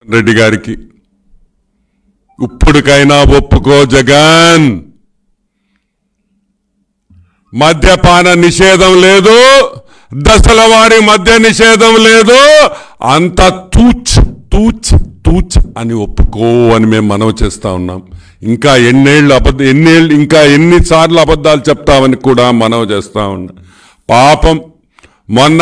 రెడ్డి గారికి ఇప్పటికైనా ఒప్పుకో జగన్ మద్యపాన నిషేధం లేదు దశల వారి మద్య నిషేధం లేదు అంత తూచ్ తూచ్ తూచ్ అని ఒప్పుకో అని మేము మనవి చేస్తా ఉన్నాం ఇంకా ఎన్నేళ్ళు అబద్ధ ఎన్నేళ్ళు ఇంకా ఎన్నిసార్లు అబద్ధాలు చెప్తామని కూడా మనవి చేస్తా ఉన్నాం పాపం మొన్న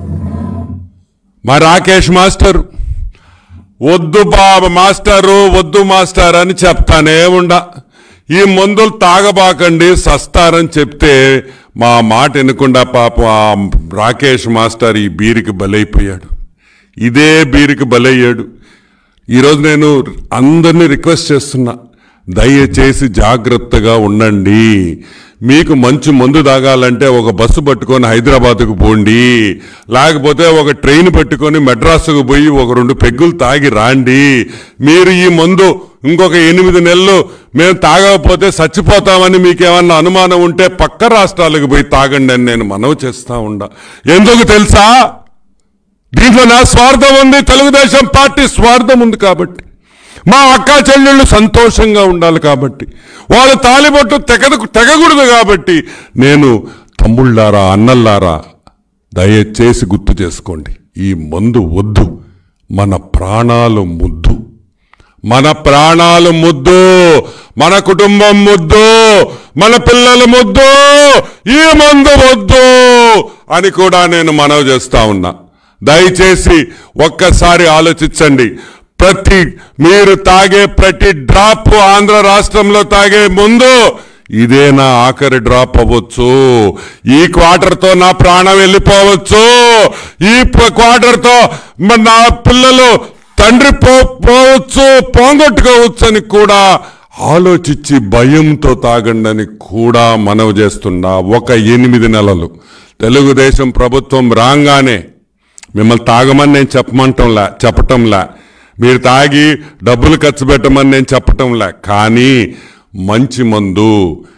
మా రాకేష్ మాస్టర్ వద్దు బాబు మాస్టరు వద్దు మాస్టర్ అని చెప్తానే ఉండ ఈ మందులు తాగబాకండి సస్తారని చెప్తే మా మాట వినకుండా పాపం ఆ రాకేష్ మాస్టర్ ఈ బీరికి బలైపోయాడు ఇదే బీరికి బలయ్యాడు ఈరోజు నేను అందరినీ రిక్వెస్ట్ చేస్తున్నా దయచేసి జాగ్రత్తగా ఉండండి మీకు మంచి మందు తాగాలంటే ఒక బస్సు పట్టుకొని హైదరాబాద్కు పోండి లేకపోతే ఒక ట్రైన్ పెట్టుకొని మెడ్రాస్కు పోయి ఒక రెండు పెగ్గులు తాగి రాండి మీరు ఈ మందు ఇంకొక ఎనిమిది నెలలు మేము తాగకపోతే చచ్చిపోతామని మీకు ఏమన్నా అనుమానం ఉంటే పక్క రాష్ట్రాలకు పోయి తాగండి అని నేను మనవి చేస్తా ఉండా ఎందుకు తెలుసా దీంట్లో నా స్వార్థం ఉంది తెలుగుదేశం పార్టీ స్వార్థం ఉంది కాబట్టి మా అక్క చెల్లెళ్ళు సంతోషంగా ఉండాలి కాబట్టి వాళ్ళు తాలిబొట్టు తెగదు తెగకూడదు కాబట్టి నేను తమ్ముళ్ళారా అన్నల్లారా దయచేసి గుర్తు చేసుకోండి ఈ మందు వద్దు మన ప్రాణాలు ముద్దు మన ప్రాణాలు ముద్దు మన కుటుంబం ముద్దు మన పిల్లల ముద్దు ఈ మందు వద్దు అని కూడా నేను మనవి చేస్తా ఉన్నా దయచేసి ఒక్కసారి ఆలోచించండి ప్రతి మీరు తాగే ప్రతి డ్రాప్ ఆంధ్ర రాష్ట్రంలో తాగే ముందు ఇదే నా ఆఖరి డ్రాప్ అవ్వచ్చు ఈ క్వార్టర్ తో నా ప్రాణం వెళ్ళిపోవచ్చు ఈ క్వార్టర్ తో మ- నా పిల్లలు తండ్రి పో పోవచ్చు పోగొట్టుకోవచ్చు అని కూడా ఆలోచించి భయంతో తాగండి అని కూడా మనవి చేస్తున్నా ఒక ఎనిమిది నెలలు తెలుగుదేశం ప్రభుత్వం రాగానే మిమ్మల్ని తాగమని నేను చెప్పమంటంలా చెప్పటంలా మీరు తాగి డబ్బులు ఖర్చు పెట్టమని నేను చెప్పటంలా కానీ మంచి మందు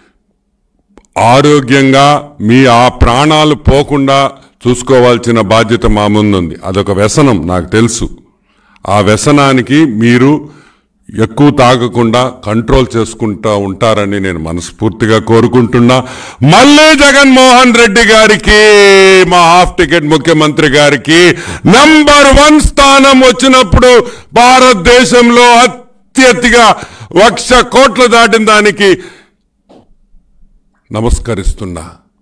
ఆరోగ్యంగా మీ ఆ ప్రాణాలు పోకుండా చూసుకోవాల్సిన బాధ్యత మా ముందుంది అదొక వ్యసనం నాకు తెలుసు ఆ వ్యసనానికి మీరు ఎక్కువ తాగకుండా కంట్రోల్ చేసుకుంటా ఉంటారని నేను మనస్ఫూర్తిగా కోరుకుంటున్నా మళ్ళీ జగన్మోహన్ రెడ్డి గారికి మా హాఫ్ టికెట్ ముఖ్యమంత్రి గారికి నంబర్ వన్ స్థానం వచ్చినప్పుడు భారతదేశంలో అత్యధిగా లక్ష కోట్లు దాటిన దానికి నమస్కరిస్తున్నా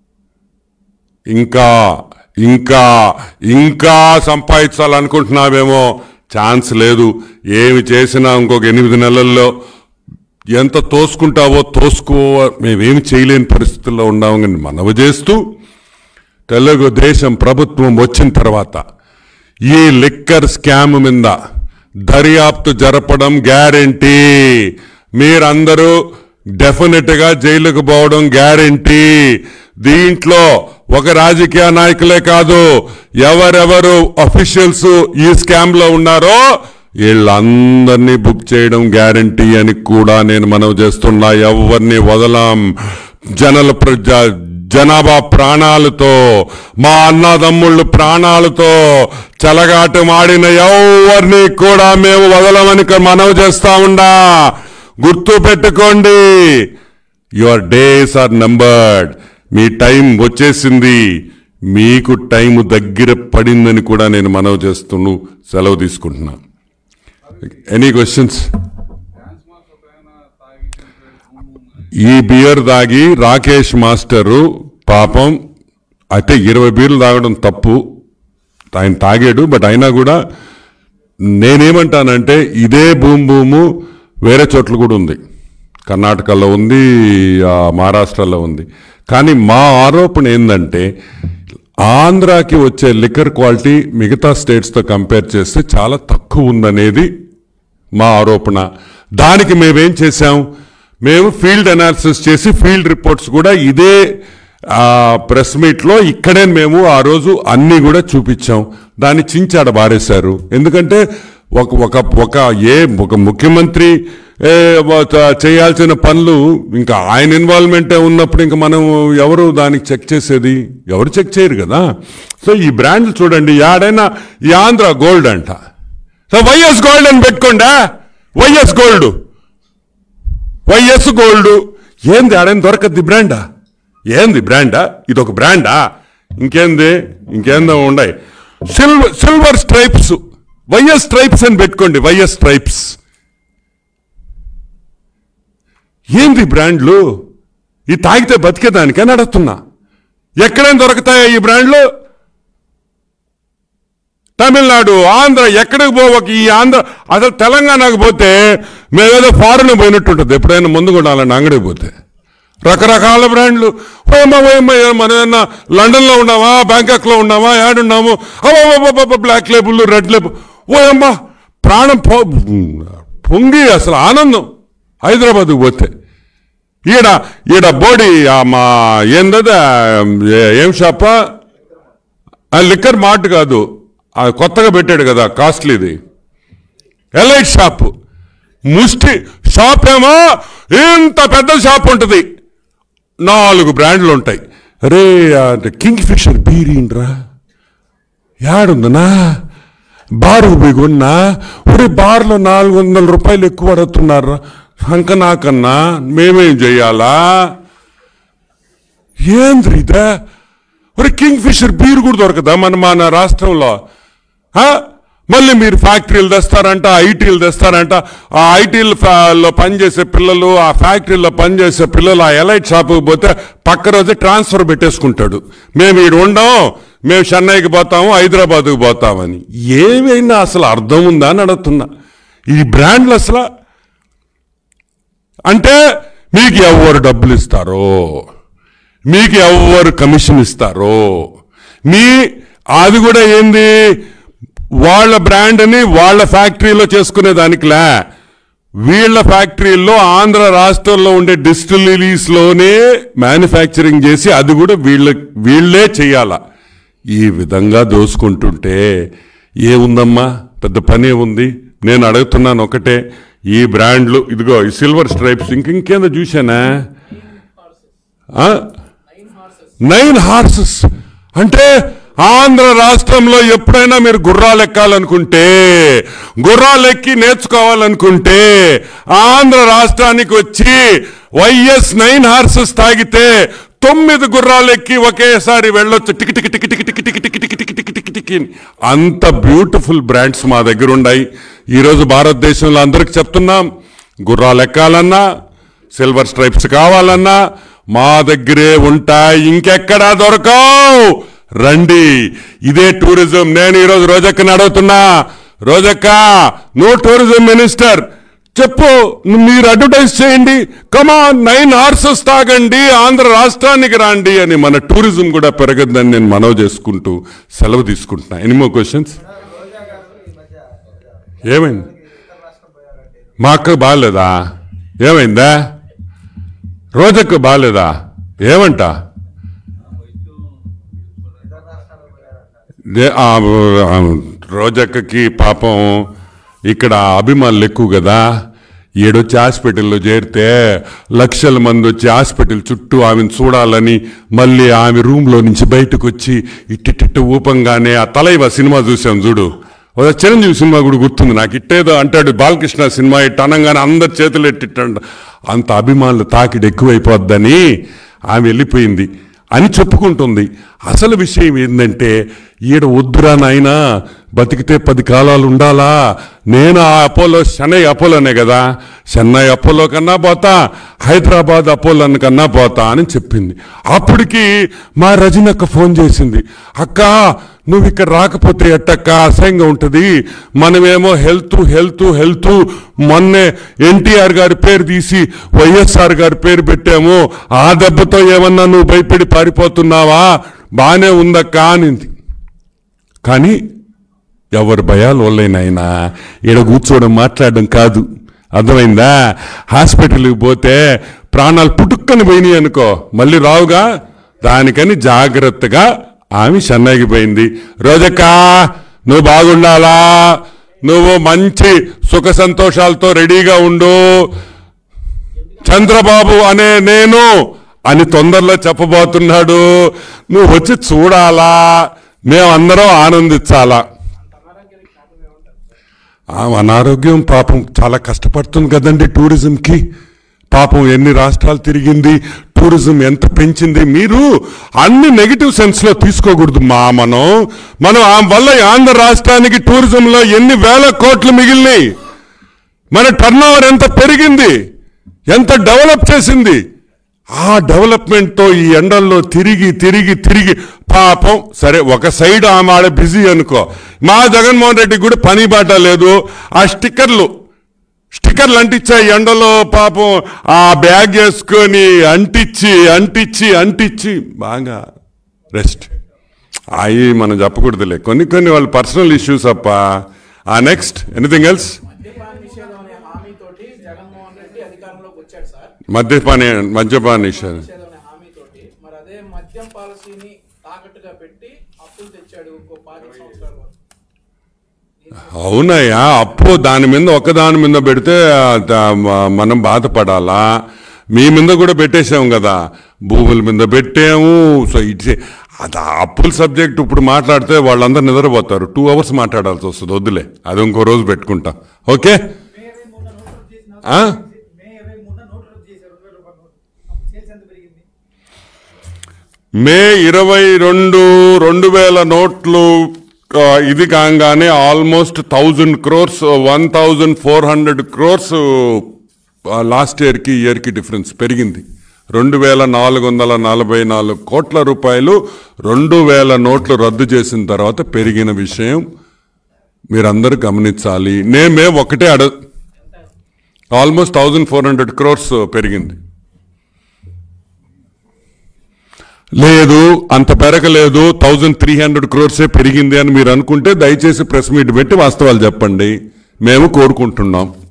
ఇంకా ఇంకా ఇంకా సంపాదించాలనుకుంటున్నావేమో ఛాన్స్ లేదు ఏమి చేసినా ఇంకొక ఎనిమిది నెలల్లో ఎంత తోసుకుంటావో తోసుకో మేమేమి చేయలేని పరిస్థితుల్లో ఉన్నామని మనవి చేస్తూ తెలుగుదేశం ప్రభుత్వం వచ్చిన తర్వాత ఈ లిక్కర్ స్కామ్ మీద దర్యాప్తు జరపడం గ్యారెంటీ మీరందరూ డెఫినెట్ గా జైలుకు పోవడం గ్యారెంటీ దీంట్లో ఒక రాజకీయ నాయకులే కాదు ఎవరెవరు అఫీషియల్స్ ఈ స్కామ్ లో ఉన్నారో వీళ్ళందరినీ బుక్ చేయడం గ్యారంటీ అని కూడా నేను మనవి చేస్తున్నా ఎవరిని వదలాం జనల ప్రజ జనాభా ప్రాణాలతో మా అన్నదమ్ముళ్ళు ప్రాణాలతో చెలగాటమాడిన ఎవరిని కూడా మేము వదలమని మనవి చేస్తా ఉండా గుర్తు పెట్టుకోండి యువర్ డేస్ ఆర్ నంబర్డ్ మీ టైం వచ్చేసింది మీకు టైం దగ్గర పడిందని కూడా నేను మనవి చేస్తూ సెలవు తీసుకుంటున్నా ఎనీ క్వశ్చన్స్ ఈ బియర్ దాగి రాకేష్ మాస్టరు పాపం అయితే ఇరవై బీర్లు తాగడం తప్పు ఆయన తాగాడు బట్ అయినా కూడా నేనేమంటానంటే ఇదే భూమి భూము వేరే చోట్ల కూడా ఉంది కర్ణాటకలో ఉంది ఆ, మహారాష్ట్రలో ఉంది కానీ మా ఆరోపణ ఏంటంటే ఆంధ్రాకి వచ్చే లిక్కర్ క్వాలిటీ మిగతా స్టేట్స్తో కంపేర్ చేస్తే చాలా తక్కువ ఉందనేది మా ఆరోపణ దానికి మేమేం చేశాం మేము ఫీల్డ్ అనాలిసిస్ చేసి ఫీల్డ్ రిపోర్ట్స్ కూడా ఇదే ప్రెస్ మీట్లో ఇక్కడే మేము ఆ రోజు అన్ని కూడా చూపించాం దాన్ని చించాడ బారేశారు ఎందుకంటే ఒక ఒక ఒక ఏ ఒక ముఖ్యమంత్రి ఏ, ఒక చేయాల్సిన పనులు ఇంకా ఆయన ఇన్వాల్వ్మెంటే ఉన్నప్పుడు ఇంకా మనం ఎవరు దానికి చెక్ చేసేది ఎవరు చెక్ చేయరు కదా సో ఈ బ్రాండ్లు చూడండి యాడైనా ఈ ఆంధ్ర గోల్డ్ అంట సో వైఎస్ గోల్డ్ అని పెట్టుకోండా వైఎస్ గోల్డ్ వైఎస్ గోల్డ్ ఏంది ఆడేం దొరకద్ది బ్రాండా ఏంది బ్రాండా ఇది ఒక బ్రాండా ఇంకేంది ఇంకేందో ఉన్నాయి silver silver stripes YS stripes అని పెట్టుకోండి వైఎస్ స్ట్రైప్స్ ఏంది బ్రాండ్లు ఈ తాగితే బతికేదానికే నడుస్తున్నా ఎక్కడేం దొరుకుతాయా ఈ బ్రాండ్లు తమిళనాడు ఆంధ్ర ఎక్కడికి పోవక ఈ ఆంధ్ర అసలు తెలంగాణకు పోతే మేమేదో ఫారెన్ పోయినట్టుంటుంది ఎప్పుడైనా ముందు కొనాలని అంగడికి పోతే రకరకాల బ్రాండ్లు ఓయమ్మ ఓయమ్మ మనం ఏమన్నా లండన్లో ఉన్నామా బ్యాంకాక్లో ఉన్నామా యాడున్నాము అవ్వ బ్లాక్ లేబుల్ రెడ్ లేబుల్ ఓయమ్మ ప్రాణం పో పొంగి అసలు ఆనందం హైదరాబాద్కు పోతే ఈడ ఈడ బోడి ఆ మా ఏందది ఏ- ఏం షాపా ఆ లిక్కర్ మార్ట్ కాదు ఆ కొత్తగా పెట్టాడు కదా కాస్ట్లీది ఎలైట్ షాప్ ముష్టి షాప్ ఏమో ఇంత పెద్ద షాప్ ఉంటుంది నాలుగు బ్రాండ్లు ఉంటాయి రే అంటే కింగ్ ఫిషర్ బీరీన్రా యాడుందనా బారు పోయి కొన్నా ఒరే బార్లో నాలుగు వందల రూపాయలు ఎక్కువ అడుగుతున్నారా అంక నాకన్నా మేమేం చెయ్యాలా ఏంద్రి ఇదే ఒరే కింగ్ ఫిషర్ బీర్ కూడా దొరకదా మన మన రాష్ట్రంలో ఆ? మళ్ళీ మీరు ఫ్యాక్టరీలు తెస్తారంట ఐటీలు తెస్తారంట ఆ ఐటీలో పనిచేసే పిల్లలు ఆ ఫ్యాక్టరీలో పనిచేసే పిల్లలు ఆ ఎలైట్ షాపుకి పోతే పక్క రోజే ట్రాన్స్ఫర్ పెట్టేసుకుంటాడు మేము ఈడు ఉండం మేము చెన్నైకి పోతాము హైదరాబాద్కి పోతామని ఏమైనా అసలు అర్థం ఉందా అని అడుగుతున్నా ఈ బ్రాండ్లు అసలు అంటే మీకు ఎవరు డబ్బులు ఇస్తారో మీకు ఎవరు కమిషన్ ఇస్తారో మీ అది కూడా ఏంది వాళ్ళ బ్రాండ్ని వాళ్ళ ఫ్యాక్టరీలో చేసుకునే దానికిలా వీళ్ళ ఫ్యాక్టరీల్లో ఆంధ్ర రాష్ట్రంలో ఉండే డిస్టిలరీస్లోనే మ్యానుఫ్యాక్చరింగ్ చేసి అది కూడా వీళ్ళ వీళ్ళే చేయాల ఈ విధంగా దోసుకుంటుంటే ఏముందమ్మా పెద్ద పని ఉంది నేను అడుగుతున్నాను ఒకటే ఈ బ్రాండ్లు ఇదిగో ఈ సిల్వర్ స్ట్రైప్స్ ఇంక ఇంకేందో చూసానా ఆ? నైన్ హార్సెస్ అంటే ఆంధ్ర రాష్ట్రంలో ఎప్పుడైనా మీరు గుర్రాలు ఎక్కాలనుకుంటే గుర్రాలు ఎక్కి నేర్చుకోవాలనుకుంటే ఆంధ్ర రాష్ట్రానికి వచ్చి వైఎస్ నైన్ హార్సెస్ తాగితే తొమ్మిది గుర్రాలు ఎక్కి ఒకేసారి వెళ్ళొచ్చు టికి టికి టికి టికి టికి టికి టికి టికి టికి టికి టికి టికి అని. అంత బ్యూటిఫుల్ బ్రాండ్స్ మా దగ్గర ఉన్నాయి ఈరోజు భారతదేశంలో అందరికి చెప్తున్నాం గుర్రాలు ఎక్కాలన్నా సిల్వర్ స్ట్రైప్స్ కావాలన్నా మా దగ్గరే ఉంటాయి ఇంకెక్కడా దొరకవు రండి ఇదే టూరిజం నేను ఈరోజు రోజక్కని అడుగుతున్నా రోజక్క నువ్వు టూరిజం మినిస్టర్ చెప్పు మీరు అడ్వర్టైజ్ చేయండి కమా నైన్ హార్సెస్ తాగండి ఆంధ్ర రాష్ట్రానికి రాండి అని మన టూరిజం కూడా పెరగద్దని నేను మనవి చేసుకుంటూ సెలవు తీసుకుంటున్నా ఎనిమో క్వశ్చన్స్ ఏమైంది మా అక్క బాగాలేదా ఏమైందా రోజక్క బాగాలేదా ఏమంట దే- ఆ, ఆ, రోజక్కకి పాపం ఇక్కడ అభిమానులు ఎక్కువ కదా ఏడొచ్చి హాస్పిటల్లో చేరితే లక్షల మంది వచ్చి హాస్పిటల్ చుట్టూ ఆమెను చూడాలని మళ్ళీ ఆమె రూమ్లో నుంచి బయటకు వచ్చి ఇట్టిట్టు ఊపంగానే ఆ తలైవ సినిమా చూసాం చూడు ఓ చిరంజీవి సినిమా కూడా గుర్తుంది నాకు ఇట్టేదో అంటాడు బాలకృష్ణ సినిమా ఇట్ట అనగానే అందరి చేతులు ఎట్టిట్టండి అంత అభిమానులు తాకిడి ఎక్కువైపోద్దని ఆమె వెళ్ళిపోయింది అని చెప్పుకుంటుంది అసలు విషయం ఏంటంటే ఈడ వద్దురా నాయనా బతికితే పది కాలాలు ఉండాలా నేను ఆ అపోలో చెన్నై అపోలోనే కదా చెన్నై అపోలో కన్నా పోతా హైదరాబాద్ అపోలో కన్నా పోతా అని చెప్పింది అప్పటికి మా రజనక్క ఫోన్ చేసింది అక్క నువ్వు ఇక్కడ రాకపోతే ఎట్టక్క అసహ్యంగా ఉంటుంది మనమేమో హెల్త్ హెల్త్ హెల్త్ మొన్నే ఎన్టీఆర్ గారి పేరు తీసి వైఎస్ఆర్ గారి పేరు పెట్టాము ఆ దెబ్బతో ఏమన్నా నువ్వు భయపడి పారిపోతున్నావా బానే ఉందక్క అనింది కానీ ఎవరి భయాలు వాళ్ళైనాయనా ఈడ కూర్చోవడం మాట్లాడడం కాదు అర్థమైందా హాస్పిటల్కి పోతే ప్రాణాలు పుట్టుక్కని పోయినాయి అనుకో మళ్ళీ రావుగా దానికని జాగ్రత్తగా ఆమె చెన్నైకి పోయింది రోజక్క నువ్వు బాగుండాలా నువ్వు మంచి సుఖ సంతోషాలతో రెడీగా ఉండు చంద్రబాబు అనే నేను అని తొందరలో చెప్పబోతున్నాడు నువ్వు వచ్చి చూడాలా మేమందరం ఆనందించాలా ఆమె అనారోగ్యం పాపం చాలా కష్టపడుతుంది కదండి టూరిజంకి పాపం ఎన్ని రాష్ట్రాలు తిరిగింది టూరిజం ఎంత పెంచింది మీరు అన్ని నెగిటివ్ సెన్స్ లో తీసుకోకూడదు మా మనం మనం ఆ వల్ల ఆంధ్ర రాష్ట్రానికి టూరిజంలో ఎన్ని వేల కోట్లు మిగిలినాయి మన టర్న్ ఎంత పెరిగింది ఎంత డెవలప్ చేసింది ఆ డెవలప్మెంట్తో ఈ ఎండల్లో తిరిగి తిరిగి తిరిగి పాపం సరే ఒక సైడ్ ఆమె ఆడ బిజీ అనుకో మా జగన్మోహన్ రెడ్డి కూడా పని బాట లేదు ఆ స్టిక్కర్లు స్టిక్కర్లు అంటించా ఎండలో పాపం ఆ బ్యాగ్ వేసుకొని అంటించి అంటించి అంటించి బాగా రెస్ట్ అవి మనం చెప్పకూడదులే కొన్ని కొన్ని వాళ్ళ పర్సనల్ ఇష్యూస్ అప్ప ఆ నెక్స్ట్ ఎనీథింగ్ ఎల్స్ మద్యపాన నిషేధం అనే హామీతోటి జగన్మోహన్ రెడ్డి అధికారంలోకి వచ్చాడు సార్ మద్యపాన మద్యపాన నిషేధం నిషేధం అనే హామీతోటి మరి అదే మద్యం పాలసీని తాకట్టుగా పెట్టి అప్పులు తెచ్చాడు ఇంకో పాతిక సంవత్సరాల వరకు అవునయ్యా అప్పు దాని మీద ఒక దాని మీద పెడితే ఆ, దా- మ- మనం బాధపడాలా మీ మీద కూడా పెట్టేశాం కదా భూముల మీద పెట్టాము సో ఇట్స్ అది ఆ అప్పుల సబ్జెక్ట్ ఇప్పుడు మాట్లాడితే వాళ్ళందరూ నిద్రపోతారు టూ అవర్స్ మాట్లాడాల్సి వస్తుంది వద్దులే అది ఇంకో రోజు పెట్టుకుంటాం ఓకే మే ఇరవై మూడున నోట్లు రద్దు చేసిన ఆ? మే ఇరవై మూడున నోట్లు రద్దు చేశారు రెండు వేల రూపాయల నోట్లు అప్పుడు సేల్స్ ఎంత పెరిగింది మే ఇరవై రెండు రెండు వేల నోట్లు ఆ, ఇది కాగానే almost thousand crores one thousand four hundred crores last ఇయర్కి ఇయర్కి డిఫరెన్స్ పెరిగింది రెండు వేల నాలుగు వందల నలభై నాలుగు కోట్ల రూపాయలు రెండు వేల నోట్లు రద్దు చేసిన తర్వాత పెరిగిన విషయం మీరందరూ గమనించాలి నేమే ఒకటే అడ almost thousand four hundred crores పెరిగింది లేదు అంత పెరగలేదు థౌజండ్ త్రీ హండ్రెడ్ క్రోర్సే పెరిగింది అని మీరు అనుకుంటే దయచేసి ప్రెస్ మీట్ పెట్టి వాస్తవాలు చెప్పండి మేము కోరుకుంటున్నాం